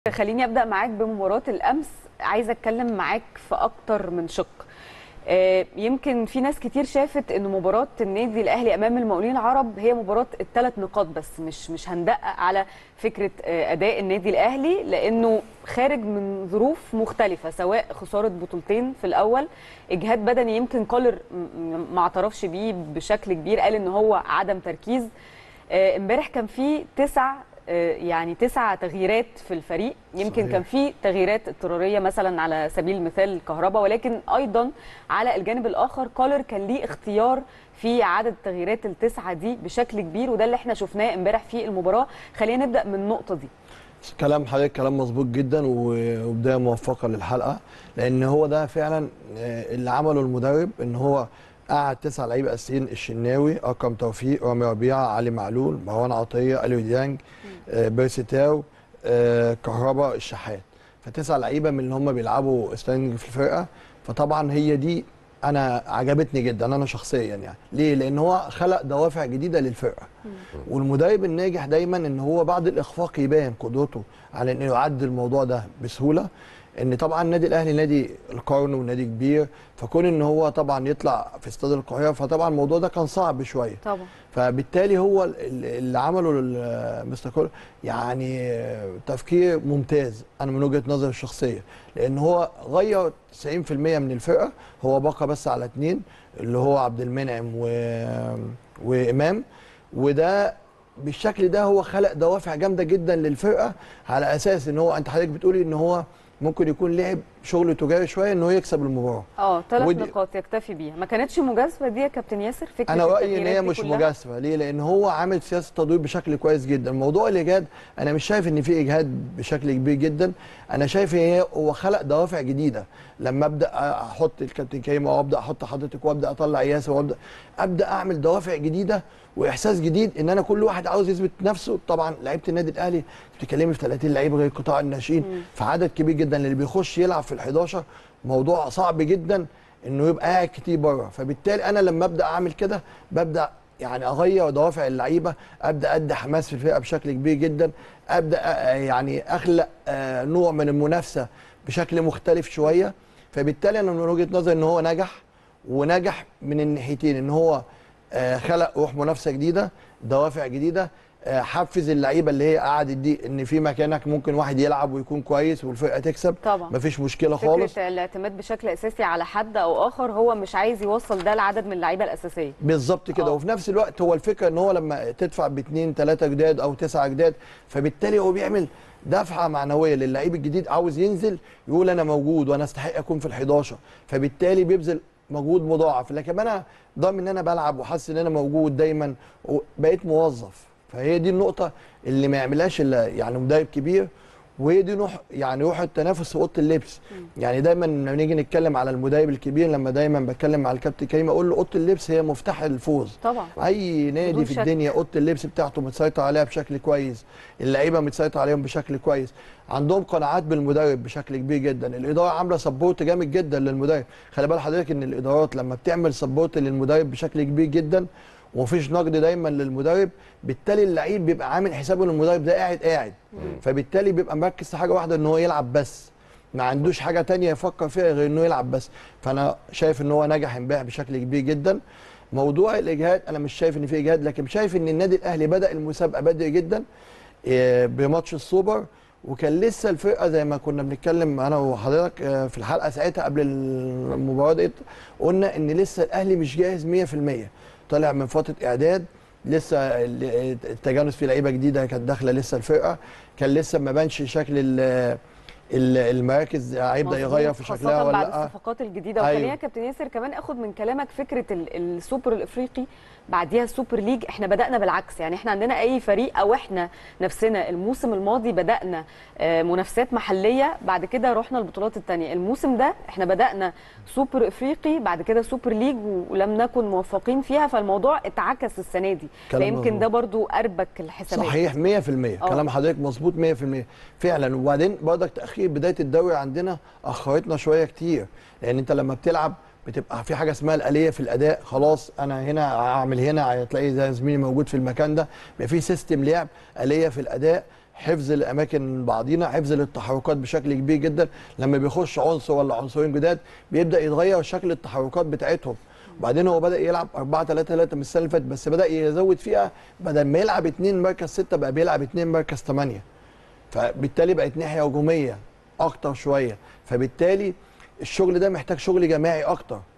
خليني ابدا معاك بمباراه الامس عايزه اتكلم معاك في اكتر من شق آه، يمكن في ناس كتير شافت ان مباراه النادي الاهلي امام المقاولين العرب هي مباراه الثلاث نقاط بس مش مش هندقق على فكره آه، اداء النادي الاهلي لانه خارج من ظروف مختلفه سواء خساره بطولتين في الاول اجهاد بدني يمكن كولر م- م- ما اعترفش بيه بشكل كبير قال ان هو عدم تركيز آه، امبارح كان في تسع آه، يعني تسع تغييرات في الفريق يمكن صحيح. كان في تغييرات اضطراريه مثلا على سبيل المثال الكهرباء ولكن ايضا على الجانب الاخر كولر كان ليه اختيار في عدد التغييرات التسعه دي بشكل كبير وده اللي احنا شفناه امبارح في المباراه خلينا نبدا من النقطه دي كلام حضرتك كلام مظبوط جدا و- وبدايه موفقه للحلقه لان هو ده فعلا آه، اللي عمله المدرب ان هو قعد تسع لعيبه اساسيين الشناوي اكرم توفيق رامي ربيعه علي معلول مروان عطيه اليو ديانج آه، بيرسي تاو آه، كهربا الشحات فتسع لعيبه من اللي هم بيلعبوا ستاندنج في الفرقه فطبعا هي دي انا عجبتني جدا انا شخصيا يعني ليه لان هو خلق دوافع جديده للفرقه والمدرب الناجح دايما ان هو بعد الاخفاق يبان قدرته على انه يعدي الموضوع ده بسهوله ان طبعا النادي الاهلي نادي القرن ونادي كبير فكون ان هو طبعا يطلع في استاد القاهره فطبعا الموضوع ده كان صعب شويه طبعا فبالتالي هو ال- اللي عمله ال- مستر كولر يعني تفكير ممتاز انا من وجهه نظري الشخصيه لان هو غير 90% من الفرقه هو بقى بس على اثنين اللي هو عبد المنعم و... وامام وده بالشكل ده هو خلق دوافع جامده جدا للفرقه على اساس ان هو انت حضرتك بتقولي ان هو ممكن يكون لعب شغل تجاري شويه ان هو يكسب المباراه اه ثلاث ودي- نقاط يكتفي بيها ما كانتش مجازفه دي يا كابتن ياسر فكره انا رايي ان التغييرات هي دي مش كلها؟ مجازفه ليه لان هو عامل سياسه تدوير بشكل كويس جدا موضوع الاجهاد انا مش شايف ان في اجهاد بشكل كبير جدا انا شايف ان هي هو خلق دوافع جديده لما ابدا احط الكابتن كريم وابدا احط حضرتك وابدا اطلع ياسر وابدا ابدا اعمل دوافع جديده واحساس جديد ان انا كل واحد عاوز يثبت نفسه طبعا لعيبه النادي الاهلي بتتكلمي في 30 لعيب غير قطاع الناشئين فعدد كبير جدا اللي بيخش يلعب في ال11 موضوع صعب جدا انه يبقى قاعد كتير بره فبالتالي انا لما ابدا اعمل كده ببدا يعني اغير دوافع اللعيبه ابدا ادي حماس في الفرقه بشكل كبير جدا ابدا آه، يعني اخلق آه، نوع من المنافسه بشكل مختلف شويه فبالتالي انا من وجهه نظري ان هو نجح ونجح من الناحيتين ان هو آه، خلق روح منافسه جديده دوافع جديده آه، حفز اللعيبه اللي هي قعدت دي ان في مكانك ممكن واحد يلعب ويكون كويس والفرقه تكسب طبعا. مفيش مشكله خالص فكره الاعتماد بشكل اساسي على حد او اخر هو مش عايز يوصل ده لعدد من اللعيبه الاساسيه بالظبط كده آه. وفي نفس الوقت هو الفكره ان هو لما تدفع باثنين ثلاثه جداد او تسعه جداد فبالتالي هو بيعمل دفعه معنويه للعيب الجديد عاوز ينزل يقول انا موجود وانا استحق اكون في ال11 فبالتالي بيبذل مجهود مضاعف لكن انا ضامن ان انا بلعب وحاسس ان انا موجود دايما بقيت موظف فهي دي النقطه اللي ما يعملهاش الا يعني مدرب كبير وهي دي روح يعني روح التنافس في اوضه اللبس يعني دايما لما نيجي نتكلم على المدرب الكبير لما دايما بتكلم مع الكابتن كريم اقول له اوضه اللبس هي مفتاح الفوز طبعا اي نادي بدون في شك. الدنيا اوضه اللبس بتاعته متسيطر عليها بشكل كويس اللعيبه متسيطر عليهم بشكل كويس عندهم قناعات بالمدرب بشكل كبير جدا الاداره عامله سبورت جامد جدا للمدرب خلي بال حضرتك ان الادارات لما بتعمل سبورت للمدرب بشكل كبير جدا ومفيش نقد دايما للمدرب بالتالي اللعيب بيبقى عامل حسابه ان المدرب ده قاعد قاعد فبالتالي بيبقى مركز في حاجه واحده ان هو يلعب بس ما عندوش حاجه تانية يفكر فيها غير انه يلعب بس فانا شايف ان هو نجح امبارح بشكل كبير جدا موضوع الاجهاد انا مش شايف ان في اجهاد لكن شايف ان النادي الاهلي بدا المسابقه بدري جدا آه، بماتش السوبر وكان لسه الفرقه زي ما كنا بنتكلم انا وحضرتك آه، في الحلقه ساعتها قبل المباراه دي قلنا ان لسه الاهلي مش جاهز 100% طالع من فتره اعداد لسه ال- التجانس في لعيبه جديده كانت داخله لسه الفرقه كان لسه ما بانش شكل ال- ال- المراكز هيبدا يغير في مظبوط، شكلها خاصة ولا بعد لا الصفقات الجديده أيوة. وخلينا يا كابتن ياسر كمان اخد من كلامك فكره ال- السوبر الافريقي بعديها السوبر ليج احنا بدانا بالعكس يعني احنا عندنا اي فريق او احنا نفسنا الموسم الماضي بدانا آه، منافسات محليه بعد كده رحنا البطولات الثانيه الموسم ده احنا بدانا سوبر افريقي بعد كده سوبر ليج ولم نكن موفقين فيها فالموضوع اتعكس السنه دي كلام فيمكن مظبوط. ده برضو اربك الحسابات صحيح 100% آه. كلام حضرتك مظبوط 100% فعلا وبعدين برضك تاخير بدايه الدوري عندنا اخرتنا شويه كتير لان انت لما بتلعب بتبقى في حاجه اسمها الاليه في الاداء خلاص انا هنا هعمل هنا هتلاقي زي زميلي موجود في المكان ده بيبقى في سيستم لعب اليه في الاداء حفظ الاماكن بعضينا حفظ للتحركات بشكل كبير جدا لما بيخش عنصر ولا عنصرين جداد بيبدا يتغير شكل التحركات بتاعتهم وبعدين هو بدا يلعب 4 3 3 من السنه اللي فاتت بس بدا يزود فيها بدل ما يلعب اثنين مركز سته بقى بيلعب اثنين مركز ثمانيه فبالتالي بقت ناحيه هجوميه اكتر شويه فبالتالي الشغل ده محتاج شغل جماعي اكتر